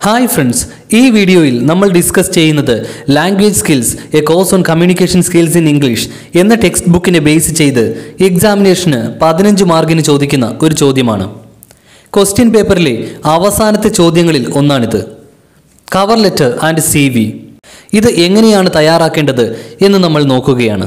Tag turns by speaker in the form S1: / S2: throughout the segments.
S1: Hi friends ഈ വീഡിയോയിൽ നമ്മൾ ഡിസ്കസ് ചെയ്യുന്നത് language skills a course on communication skills in English എന്ന ടെക്സ്റ്റ് ബുക്കിനെ ബേസ് ചെയ്ത് എക്സാമിനേഷന് പതിനഞ്ച് മാർക്കിന് ചോദിക്കുന്ന ഒരു ചോദ്യമാണ് ക്വസ്റ്റ്യൻ പേപ്പറിലെ അവസാനത്തെ ചോദ്യങ്ങളിൽ ഒന്നാണിത് cover letter and C V ഇത് എങ്ങനെയാണ് തയ്യാറാക്കേണ്ടത് എന്ന് നമ്മൾ നോക്കുകയാണ്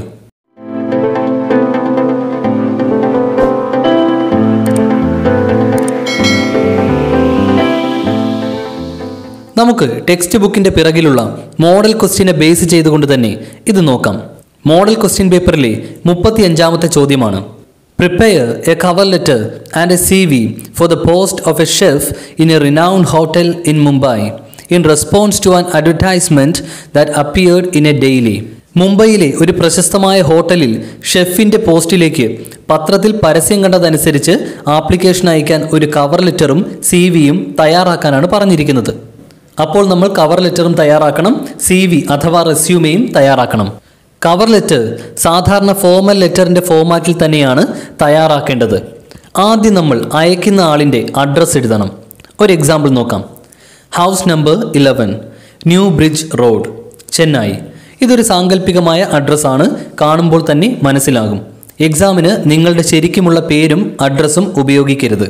S1: നമുക്ക് ടെക്സ്റ്റ് ബുക്കിന്റെ പിറകിലുള്ള മോഡൽ ക്വസ്റ്റ്യനെ ബേസ് ചെയ്തുകൊണ്ട് തന്നെ ഇത് നോക്കാം മോഡൽ ക്വസ്റ്റ്യൻ പേപ്പറിലെ മുപ്പത്തി അഞ്ചാമത്തെ ചോദ്യമാണ് prepare a cover letter and a C V for the post of a chef in a renowned hotel in Mumbai in response to an advertisement that appeared in a daily മുംബൈയിലെ ഒരു പ്രശസ്തമായ ഹോട്ടലിൽ ഷെഫിന്റെ പോസ്റ്റിലേക്ക് പത്രത്തിൽ പരസ്യം കണ്ടതനുസരിച്ച് ആപ്ലിക്കേഷൻ അയക്കാൻ ഒരു കവർ ലെറ്ററും സി വിയും തയ്യാറാക്കാനാണ് പറഞ്ഞിരിക്കുന്നത് അപ്പോൾ നമ്മൾ കവർ ലെറ്ററും തയ്യാറാക്കണം സി വി അഥവാ റെസ്യൂമെയും തയ്യാറാക്കണം കവർ ലെറ്റർ സാധാരണ ഫോമൽ ലെറ്ററിന്റെ ഫോമാറ്റിൽ തന്നെയാണ് തയ്യാറാക്കേണ്ടത് ആദ്യം നമ്മൾ അയക്കുന്ന ആളിൻ്റെ അഡ്രസ്സ് എഴുതണം ഒരു എക്സാമ്പിൾ നോക്കാം house number eleven new bridge road Chennai ഇതൊരു സാങ്കല്പികമായ അഡ്രസ്സാണ് കാണുമ്പോൾ തന്നെ മനസ്സിലാകും എക്സാമിന് നിങ്ങളുടെ ശരിക്കുമുള്ള പേരും അഡ്രസ്സും ഉപയോഗിക്കരുത്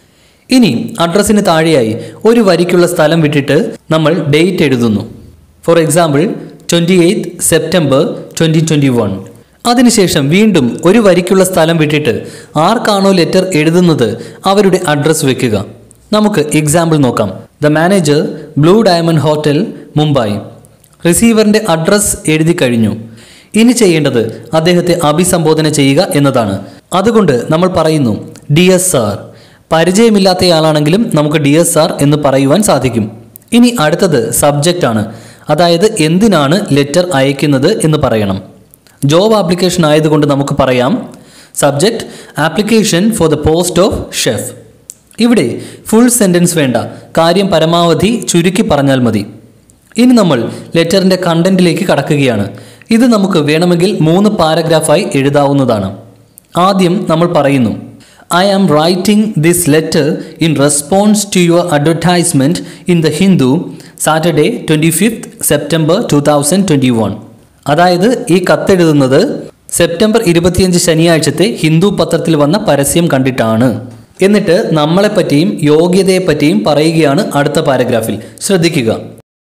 S1: ഇനി അഡ്രസ്സിന് താഴെയായി ഒരു വരിക്കുള്ള സ്ഥലം വിട്ടിട്ട് നമ്മൾ ഡേറ്റ് എഴുതുന്നു for example twenty eighth September twenty twenty one അതിനുശേഷം വീണ്ടും ഒരു വരിക്കുള്ള സ്ഥലം വിട്ടിട്ട് ആർക്കാണോ ലെറ്റർ എഴുതുന്നത് അവരുടെ അഡ്രസ്സ് വെക്കുക നമുക്ക് എക്സാമ്പിൾ നോക്കാം the manager blue diamond hotel Mumbai റിസീവറിൻ്റെ അഡ്രസ്സ് എഴുതി കഴിഞ്ഞു ഇനി ചെയ്യേണ്ടത് അദ്ദേഹത്തെ അഭിസംബോധന ചെയ്യുക എന്നതാണ് അതുകൊണ്ട് നമ്മൾ പറയുന്നു ഡി എസ് ആർ പരിചയമില്ലാത്തയാളാണെങ്കിലും നമുക്ക് ഡി എസ് ആർ എന്ന് പറയുവാൻ സാധിക്കും ഇനി അടുത്തത് സബ്ജക്റ്റ് ആണ് അതായത് എന്തിനാണ് ലെറ്റർ അയക്കുന്നത് എന്ന് പറയണം ജോബ് ആപ്ലിക്കേഷൻ ആയതുകൊണ്ട് നമുക്ക് പറയാം subject application for the post of chef ഇവിടെ ഫുൾ സെൻറ്റൻസ് വേണ്ട കാര്യം പരമാവധി ചുരുക്കി പറഞ്ഞാൽ മതി ഇനി നമ്മൾ ലെറ്ററിൻ്റെ കണ്ടന്റിലേക്ക് കടക്കുകയാണ് ഇത് നമുക്ക് വേണമെങ്കിൽ മൂന്ന് പാരഗ്രാഫായി എഴുതാവുന്നതാണ് ആദ്യം നമ്മൾ പറയുന്നു I am writing this letter in response to your advertisement in the Hindu Saturday twenty fifth September two thousand twenty one അതായത് ഈ കത്തെഴുതുന്നത് സെപ്റ്റംബർ ഇരുപത്തിയഞ്ച് ശനിയാഴ്ചത്തെ ഹിന്ദു പത്രത്തിൽ വന്ന പരസ്യം കണ്ടിട്ടാണ് എന്നിട്ട് നമ്മളെപ്പറ്റിയും യോഗ്യതയെപ്പറ്റിയും പറയുകയാണ് അടുത്ത പാരഗ്രാഫിൽ ശ്രദ്ധിക്കുക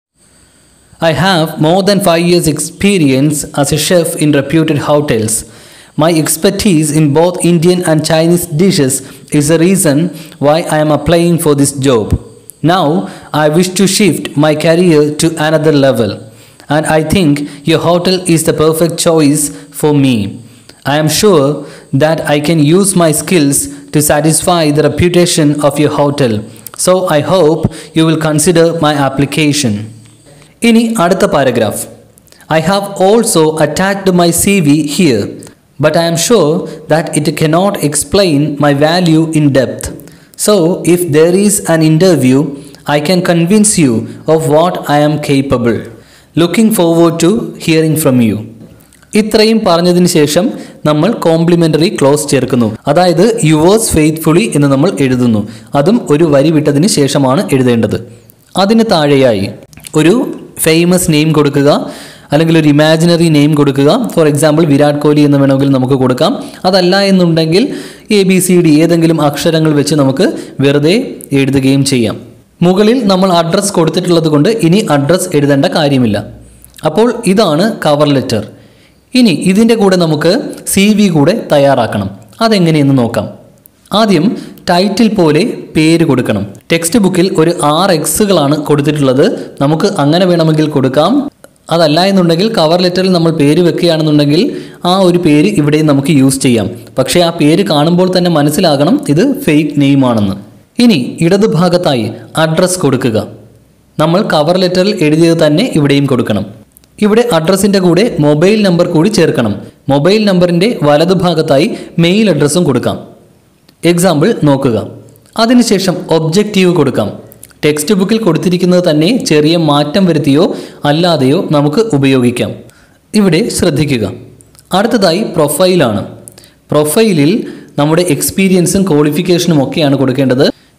S1: I have more than five years' experience as a chef in reputed hotels. My expertise in both Indian and Chinese dishes is the reason why I am applying for this job. Now, I wish to shift my career to another level, and I think your hotel is the perfect choice for me. I am sure that I can use my skills to satisfy the reputation of your hotel. So, I hope you will consider my application. ഇനി അടുത്ത paragraph I have also attached my C V here but I am sure that it cannot explain my value in depth so if there is an interview I can convince you of what I am capable looking forward to hearing from you ഇത്രയും പറഞ്ഞതിന് ശേഷം നമ്മൾ complimentary close ചേർക്കുന്നു അതായത് yours faithfully എന്ന് നമ്മൾ എഴുതുന്നു അതും ഒരു വരി വിട്ടതിന് ശേഷമാണ് എഴുതേണ്ടത് അതിന് താഴെയായി ഒരു ഫേമസ് നെയിം കൊടുക്കുക അല്ലെങ്കിൽ ഒരു ഇമാജിനറി നെയിം കൊടുക്കുക ഫോർ എക്സാമ്പിൾ വിരാട് കോഹ്ലി എന്ന് വേണമെങ്കിൽ നമുക്ക് കൊടുക്കാം അതല്ല എന്നുണ്ടെങ്കിൽ എ ബി സി ഡി ഏതെങ്കിലും അക്ഷരങ്ങൾ വെച്ച് നമുക്ക് വെറുതെ എഴുതുകയും ചെയ്യാം മുകളിൽ നമ്മൾ അഡ്രസ്സ് കൊടുത്തിട്ടുള്ളത് കൊണ്ട് ഇനി അഡ്രസ്സ് എഴുതേണ്ട കാര്യമില്ല അപ്പോൾ ഇതാണ് കവർ ലെറ്റർ ഇനി ഇതിൻ്റെ കൂടെ നമുക്ക് സി വി കൂടെ തയ്യാറാക്കണം അതെങ്ങനെയെന്ന് നോക്കാം ആദ്യം ടൈറ്റിൽ പോലെ പേര് കൊടുക്കണം ടെക്സ്റ്റ് ബുക്കിൽ ഒരു ആറ് എക്സുകളാണ് കൊടുത്തിട്ടുള്ളത് നമുക്ക് അങ്ങനെ വേണമെങ്കിൽ കൊടുക്കാം അതല്ല എന്നുണ്ടെങ്കിൽ കവർ ലെറ്ററിൽ നമ്മൾ പേര് വെക്കുകയാണെന്നുണ്ടെങ്കിൽ ആ ഒരു പേര് ഇവിടെയും നമുക്ക് യൂസ് ചെയ്യാം പക്ഷേ ആ പേര് കാണുമ്പോൾ തന്നെ മനസ്സിലാകണം ഇത് ഫേക്ക് നെയിമാണെന്ന് ഇനി ഇടതുഭാഗത്തായി അഡ്രസ്സ് കൊടുക്കുക നമ്മൾ കവർ ലെറ്ററിൽ എഴുതിയത് തന്നെ ഇവിടെയും കൊടുക്കണം ഇവിടെ അഡ്രസ്സിൻ്റെ കൂടെ മൊബൈൽ നമ്പർ കൂടി ചേർക്കണം മൊബൈൽ നമ്പറിൻ്റെ വലതുഭാഗത്തായി മെയിൽ അഡ്രസ്സും കൊടുക്കാം എക്സാമ്പിൾ നോക്കുക അതിനുശേഷം ഒബ്ജക്റ്റീവ് കൊടുക്കാം ടെക്സ്റ്റ് ബുക്കിൽ കൊടുത്തിരിക്കുന്നത് തന്നെ ചെറിയ മാറ്റം വരുത്തിയോ അല്ലാതെയോ നമുക്ക് ഉപയോഗിക്കാം ഇവിടെ ശ്രദ്ധിക്കുക അടുത്തതായി പ്രൊഫൈലാണ് പ്രൊഫൈലിൽ നമ്മുടെ എക്സ്പീരിയൻസും ക്വാളിഫിക്കേഷനും ഒക്കെയാണ് കൊടുക്കേണ്ടത്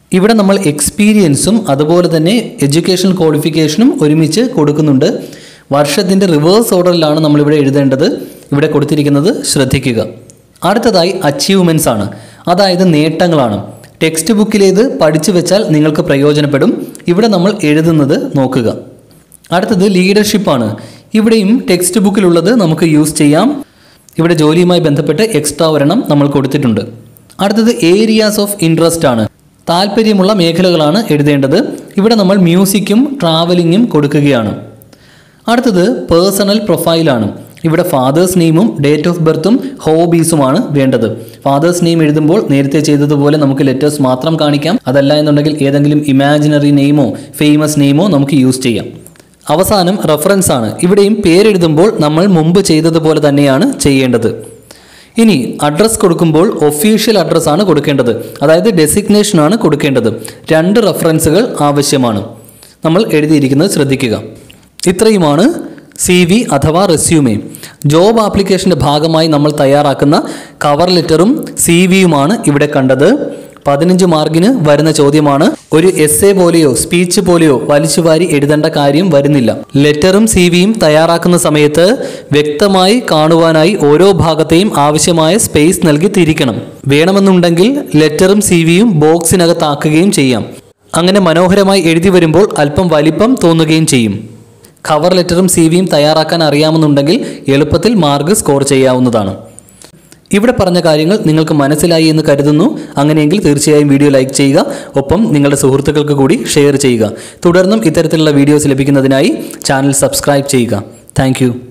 S1: ഇവിടെ നമ്മൾ എക്സ്പീരിയൻസും അതുപോലെ തന്നെ എഡ്യൂക്കേഷൻ ക്വാളിഫിക്കേഷനും ഒരുമിച്ച് കൊടുക്കുന്നുണ്ട് വർഷത്തിൻ്റെ റിവേഴ്സ് ഓർഡറിലാണ് നമ്മളിവിടെ എഴുതേണ്ടത് ഇവിടെ കൊടുത്തിരിക്കുന്നത് ശ്രദ്ധിക്കുക അടുത്തതായി അച്ചീവ്മെൻറ്റ്സ് ആണ് അതായത് നേട്ടങ്ങളാണ് ടെക്സ്റ്റ് ബുക്കിലേത് പഠിച്ചു വെച്ചാൽ നിങ്ങൾക്ക് പ്രയോജനപ്പെടും ഇവിടെ നമ്മൾ എഴുതുന്നത് നോക്കുക അടുത്തത് ലീഡർഷിപ്പാണ് ഇവിടെയും ടെക്സ്റ്റ് ബുക്കിലുള്ളത് നമുക്ക് യൂസ് ചെയ്യാം ഇവിടെ ജോലിയുമായി ബന്ധപ്പെട്ട് എക്സ്ട്രാ ഒരെണ്ണം നമ്മൾ കൊടുത്തിട്ടുണ്ട് അടുത്തത് ഏരിയാസ് ഓഫ് ഇൻട്രസ്റ്റ് ആണ് താല്പര്യമുള്ള മേഖലകളാണ് എഴുതേണ്ടത് ഇവിടെ നമ്മൾ മ്യൂസിക്കും ട്രാവലിങ്ങും കൊടുക്കുകയാണ് അടുത്തത് പേഴ്സണൽ പ്രൊഫൈലാണ് ഇവിടെ ഫാദേഴ്സ് നെയിമും ഡേറ്റ് ഓഫ് ബർത്തും ഹോബീസുമാണ് വേണ്ടത് ഫാദേഴ്സ് നെയിം എഴുതുമ്പോൾ നേരത്തെ ചെയ്തതുപോലെ നമുക്ക് ലെറ്റേഴ്സ് മാത്രം കാണിക്കാം അതല്ല എന്നുണ്ടെങ്കിൽ ഏതെങ്കിലും ഇമാജിനറി നെയിമോ ഫേമസ് നെയിമോ നമുക്ക് യൂസ് ചെയ്യാം അവസാനം റെഫറൻസ് ആണ് ഇവിടെയും പേരെഴുതുമ്പോൾ നമ്മൾ മുമ്പ് ചെയ്തതുപോലെ തന്നെയാണ് ചെയ്യേണ്ടത് ഇനി അഡ്രസ്സ് കൊടുക്കുമ്പോൾ ഒഫീഷ്യൽ അഡ്രസ്സാണ് കൊടുക്കേണ്ടത് അതായത് ഡെസിഗ്നേഷൻ ആണ് കൊടുക്കേണ്ടത് രണ്ട് റെഫറൻസുകൾ ആവശ്യമാണ് നമ്മൾ എഴുതിയിരിക്കുന്നത് ശ്രദ്ധിക്കുക ഇത്രയുമാണ് സി വി അഥവാ റെസ്യൂമേ ജോബ് ആപ്ലിക്കേഷൻ്റെ ഭാഗമായി നമ്മൾ തയ്യാറാക്കുന്ന കവർ ലെറ്ററും സി വിയുമാണ് ഇവിടെ കണ്ടത് പതിനഞ്ച് മാർക്കിന് വരുന്ന ചോദ്യമാണ് ഒരു എസ് എ പോലെയോ സ്പീച്ച് പോലെയോ വലിച്ചുവാരി എഴുതേണ്ട കാര്യം വരുന്നില്ല ലെറ്ററും സി വിയും തയ്യാറാക്കുന്ന സമയത്ത് വ്യക്തമായി കാണുവാനായി ഓരോ ഭാഗത്തെയും ആവശ്യമായ സ്പേസ് നൽകി തിരിക്കണം വേണമെന്നുണ്ടെങ്കിൽ ലെറ്ററും സി വിയും ബോക്സിനകത്താക്കുകയും ചെയ്യാം അങ്ങനെ മനോഹരമായി എഴുതി വരുമ്പോൾ അല്പം വലിപ്പം തോന്നുകയും ചെയ്യും കവർ ലെറ്ററും സി വിയും തയ്യാറാക്കാൻ അറിയാമെന്നുണ്ടെങ്കിൽ എളുപ്പത്തിൽ മാർക്ക് സ്കോർ ചെയ്യാവുന്നതാണ് ഇവിടെ പറഞ്ഞ കാര്യങ്ങൾ നിങ്ങൾക്ക് മനസ്സിലായി എന്ന് കരുതുന്നു അങ്ങനെയെങ്കിൽ തീർച്ചയായും വീഡിയോ ലൈക്ക് ചെയ്യുക ഒപ്പം നിങ്ങളുടെ സുഹൃത്തുക്കൾക്ക് കൂടി ഷെയർ ചെയ്യുക തുടർന്നും ഇത്തരത്തിലുള്ള വീഡിയോസ് ലഭിക്കുന്നതിനായി ചാനൽ സബ്സ്ക്രൈബ് ചെയ്യുക താങ്ക്